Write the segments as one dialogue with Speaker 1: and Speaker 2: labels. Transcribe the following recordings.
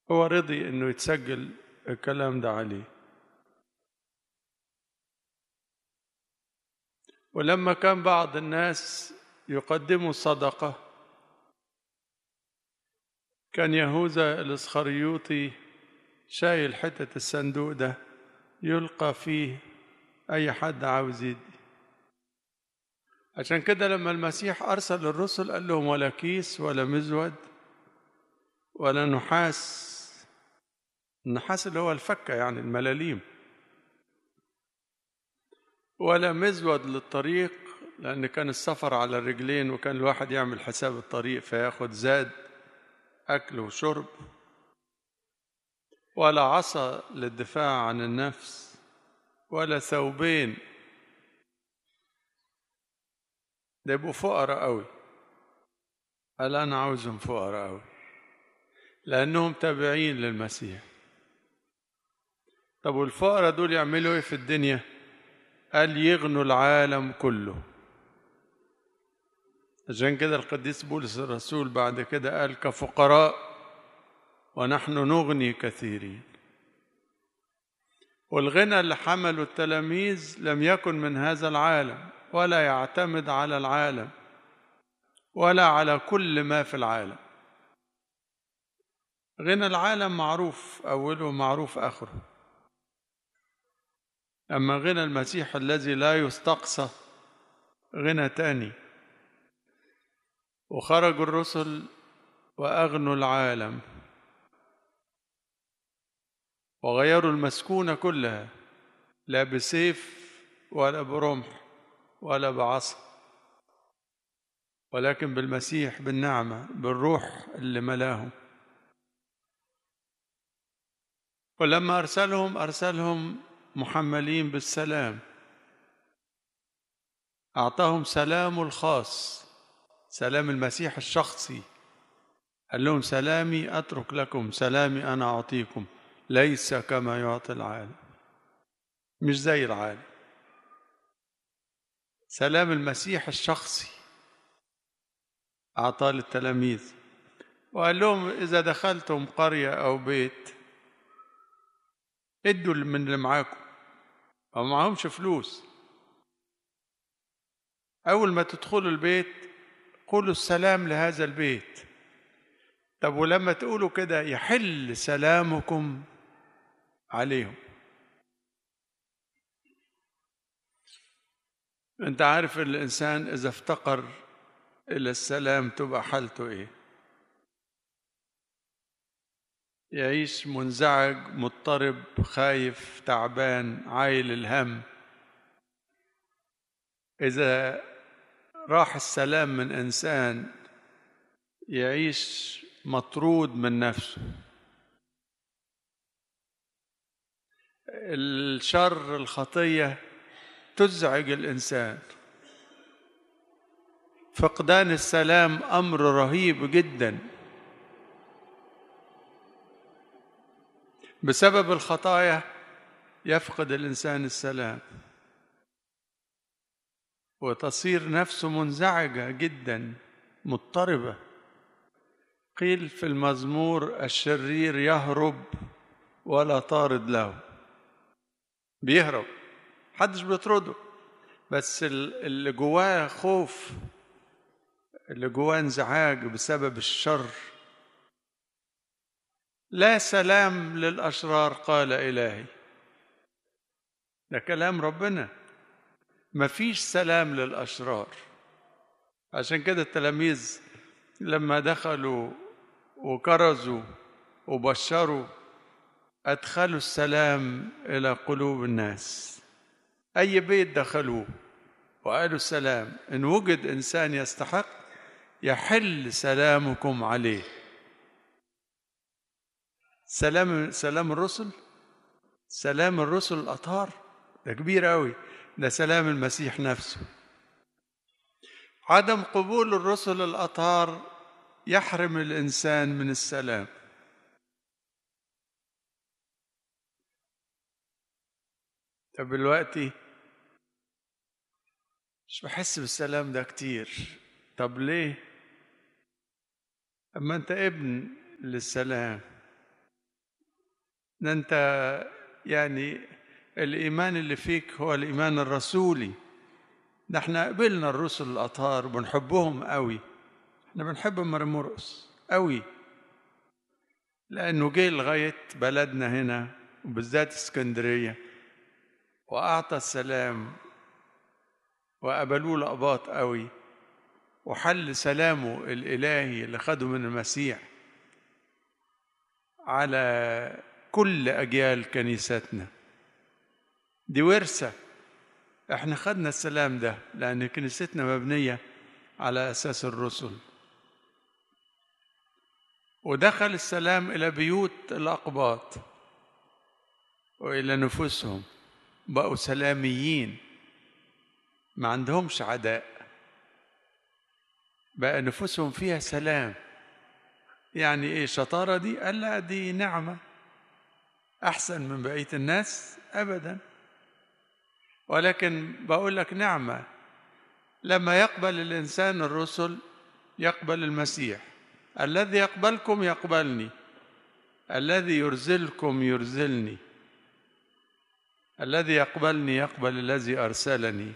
Speaker 1: هو رضي انه يتسجل الكلام ده عليه ولما كان بعض الناس يقدموا صدقة كان يهوذا الاسخريوطي شايل حتة الصندوق ده يلقى فيه أي حد عاوز يدي عشان كده لما المسيح أرسل الرسل قال لهم ولا كيس ولا مزود ولا نحاس النحاس اللي هو الفكة يعني الملاليم ولا مزود للطريق لأن كان السفر على الرجلين وكان الواحد يعمل حساب الطريق فياخد زاد أكل وشرب ولا عصا للدفاع عن النفس ولا ثوبين ده يبقوا فقراء قوي قال أنا عاوزهم فقراء قوي لأنهم تابعين للمسيح طب والفقراء دول يعملوا ايه في الدنيا قال يغنوا العالم كله عشان كده القديس بولس الرسول بعد كده قال كفقراء ونحن نغني كثيرين والغنى اللي حمله التلاميذ لم يكن من هذا العالم ولا يعتمد على العالم ولا على كل ما في العالم غنى العالم معروف أوله معروف آخره أما غنى المسيح الذي لا يستقصى غنى تاني وخرجوا الرسل وأغنوا العالم وغيروا المسكونة كلها لا بسيف ولا برمح ولا بعصا ولكن بالمسيح بالنعمة بالروح اللي ملاهم ولما أرسلهم أرسلهم محملين بالسلام أعطاهم سلامه الخاص سلام المسيح الشخصي قال لهم سلامي أترك لكم سلامي أنا أعطيكم ليس كما يعطي العالم مش زي العالم سلام المسيح الشخصي أعطاه للتلاميذ وقال لهم إذا دخلتم قرية أو بيت ادوا من اللي معاكم أو معهمش فلوس أول ما تدخلوا البيت قولوا السلام لهذا البيت طب ولما تقولوا كده يحل سلامكم عليهم انت عارف الانسان اذا افتقر الى السلام تبقى حالته ايه يعيش منزعج مضطرب خايف تعبان عايل الهم اذا راح السلام من انسان يعيش مطرود من نفسه الشر الخطيه تزعج الانسان فقدان السلام امر رهيب جدا بسبب الخطايا يفقد الانسان السلام وتصير نفسه منزعجه جدا مضطربه قيل في المزمور الشرير يهرب ولا طارد له بيهرب محدش بيطرده بس اللي جواه خوف اللي جواه انزعاج بسبب الشر لا سلام للاشرار قال الهي ده كلام ربنا مفيش سلام للاشرار عشان كده التلاميذ لما دخلوا وكرزوا وبشروا ادخلوا السلام الى قلوب الناس اي بيت دخلوه وقالوا السلام ان وجد انسان يستحق يحل سلامكم عليه سلام سلام الرسل سلام الرسل الاطهار ده كبير قوي ده سلام المسيح نفسه عدم قبول الرسل الاطهار يحرم الانسان من السلام طب دلوقتي مش بحس بالسلام ده كتير طب ليه اما انت ابن للسلام ده انت يعني الايمان اللي فيك هو الايمان الرسولي ده احنا قبلنا الرسل الاطهار وبنحبهم قوي احنا بنحب مرمرقس قوي لانه جه لغايه بلدنا هنا وبالذات اسكندريه واعطى السلام وقبلوه لقباط قوي وحل سلامه الالهي اللي خده من المسيح على كل اجيال كنيستنا دي ورثه احنا خدنا السلام ده لان كنيستنا مبنيه على اساس الرسل ودخل السلام الى بيوت الاقباط والى نفوسهم بقوا سلاميين ما عندهمش عداء بقى نفوسهم فيها سلام يعني ايه شطاره دي قال لا دي نعمه احسن من بقيه الناس ابدا ولكن بقول لك نعمه لما يقبل الانسان الرسل يقبل المسيح الذي يقبلكم يقبلني الذي يرزلكم يرزلني الذي يقبلني يقبل الذي ارسلني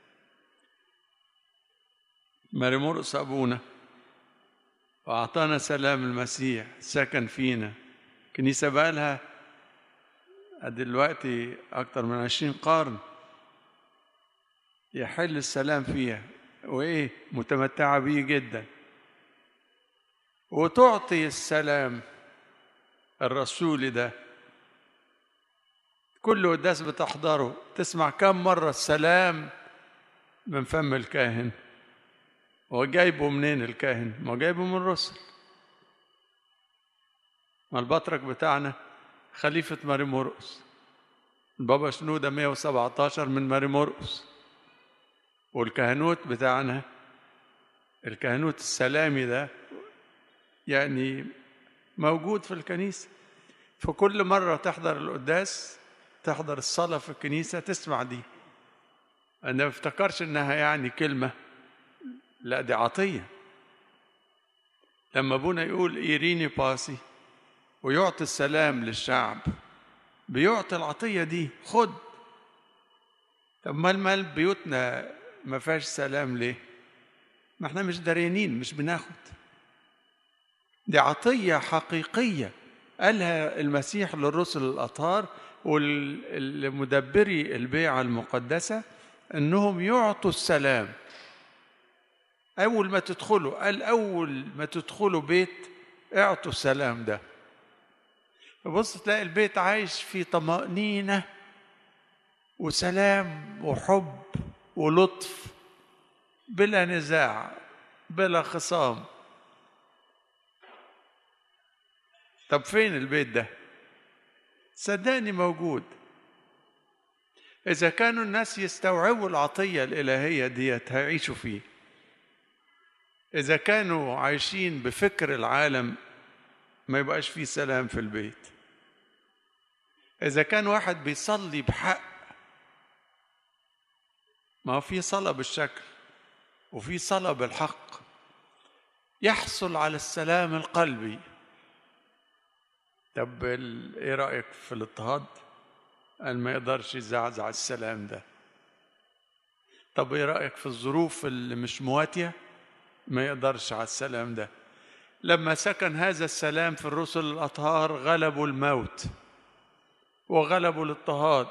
Speaker 1: مرمرقس ابونا واعطانا سلام المسيح سكن فينا كنيسه بقى لها دلوقتي اكتر من عشرين قرن يحل السلام فيها وايه متمتعه بيه جدا وتعطي السلام الرسولي ده كل قداس بتحضره تسمع كم مرة السلام من فم الكاهن هو جايبه منين الكاهن ما جايبه من الرسل ما البطرك بتاعنا خليفة ماري مرقس البابا شنودة 117 من ماري مرقس والكهنوت بتاعنا الكهنوت السلامي ده يعني موجود في الكنيسة فكل مرة تحضر القداس تحضر الصلاة في الكنيسة تسمع دي أنا ما افتكرش إنها يعني كلمة لا دي عطية لما أبونا يقول إيريني باسي ويعطي السلام للشعب بيعطي العطية دي خد طب ما المال بيوتنا ما فيهاش سلام ليه؟ ما احنا مش داريانين مش بناخد دي عطية حقيقية قالها المسيح للرسل الأطهار والمدبري البيعة المقدسة أنهم يعطوا السلام أول ما تدخلوا قال أول ما تدخلوا بيت اعطوا السلام ده بص تلاقي البيت عايش في طمأنينة وسلام وحب ولطف بلا نزاع بلا خصام طب فين البيت ده صدقني موجود إذا كانوا الناس يستوعبوا العطية الإلهية ديت هيعيشوا فيه إذا كانوا عايشين بفكر العالم ما يبقاش فيه سلام في البيت إذا كان واحد بيصلي بحق ما هو في صلاة بالشكل وفي صلاة بالحق يحصل على السلام القلبي طب ايه رأيك في الاضطهاد؟ قال ما يقدرش يزعزع السلام ده طب ايه رأيك في الظروف اللي مش مواتية؟ ما يقدرش على السلام ده لما سكن هذا السلام في الرسل الأطهار غلبوا الموت وغلبوا الاضطهاد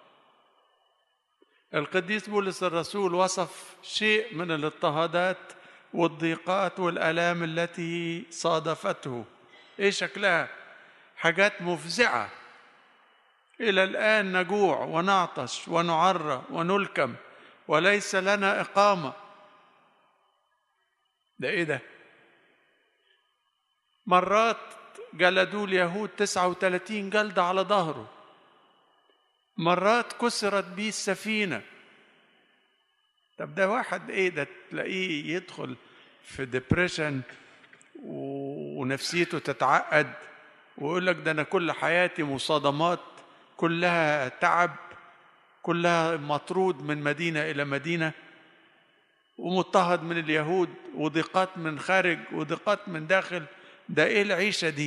Speaker 1: القديس بولس الرسول وصف شيء من الاضطهادات والضيقات والآلام التي صادفته ايه شكلها حاجات مفزعة إلى الآن نجوع ونعطش ونعرى ونلكم وليس لنا إقامة ده إيه ده؟ مرات جلدوا اليهود 39 جلدة على ظهره مرات كسرت بيه السفينة طب ده واحد ايه ده تلاقيه يدخل في ديبريشن ونفسيته تتعقد ويقول لك ده انا كل حياتي مصادمات كلها تعب كلها مطرود من مدينه الى مدينه ومضطهد من اليهود وضيقات من خارج وضيقات من داخل ده ايه العيشه دي